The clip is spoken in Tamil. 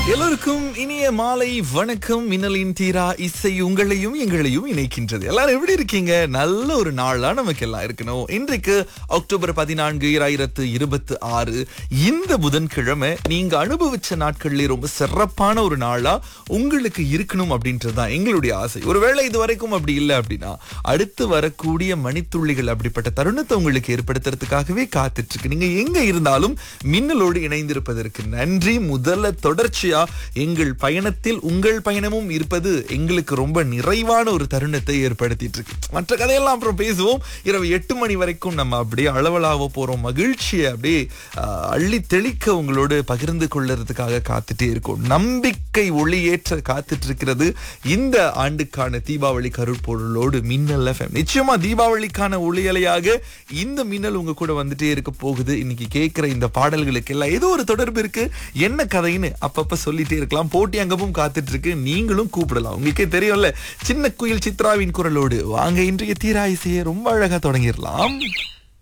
எல்லோருக்கும் இனிய மாலை வணக்கம் மின்னலின் தீரா இசை உங்களையும் எங்களையும் இணைக்கின்றது எல்லாரும் எப்படி இருக்கீங்க நல்ல ஒரு நாளா நமக்கு எல்லாம் இருக்கணும் இன்றைக்கு அக்டோபர் பதினான்கு இராயிரத்து இருபத்தி ஆறு இந்த புதன்கிழமை நீங்க அனுபவிச்ச நாட்கள்ல ரொம்ப சிறப்பான ஒரு நாளா உங்களுக்கு இருக்கணும் அப்படின்றது தான் எங்களுடைய ஆசை ஒருவேளை இது வரைக்கும் அப்படி இல்லை அப்படின்னா அடுத்து வரக்கூடிய மணித்துள்ளிகள் அப்படிப்பட்ட தருணத்தை உங்களுக்கு ஏற்படுத்துறதுக்காகவே காத்துட்டு இருக்கு நீங்க எங்க இருந்தாலும் மின்னலோடு இணைந்திருப்பதற்கு நன்றி முதல்ல தொடர்ச்சியா எங்கள் பயணத்தில் உங்கள் பயணமும் இருப்பது எங்களுக்கு ரொம்ப நிறைவான ஒரு தருணத்தை ஏற்படுத்திட்டு இருக்கு மற்ற கதையெல்லாம் அப்புறம் பேசுவோம் இரவு எட்டு மணி வரைக்கும் நம்ம அப்படியே அளவலாக போறோம் மகிழ்ச்சியை அப்படியே ஆஹ், அள்ளி தெளிக்க உங்களோடு பகிர்ந்து கொள்றதுக்காக காத்துட்டே இருக்கோம் நம்பிக்கை ஒளியேற்ற காத்துட்டு இருக்கிறது இந்த ஆண்டுக்கான தீபாவளி கருப்பொருளோடு மின்னல் எஃப்எம் நிச்சயமா தீபாவளிக்கான ஒளியலையாக இந்த மின்னல் உங்க கூட வந்துட்டே இருக்க போகுது இன்னைக்கு கேட்கிற இந்த பாடல்களுக்கு எல்லாம் ஏதோ ஒரு தொடர்பு இருக்கு என்ன கதைன்னு அப்பப்ப சொல்லிட்டே இருக்கலாம் போட்டி அங்கமும் காத்துட்டு இருக்கு நீங்களும் கூப்பிடலாம் உங்களுக்கே தெரியும்ல சின்ன குயில் சித்ராவின் குரலோடு வாங்க இன்றைய தீரா இசையை ரொம்ப அழகா தொடங்கிடலாம்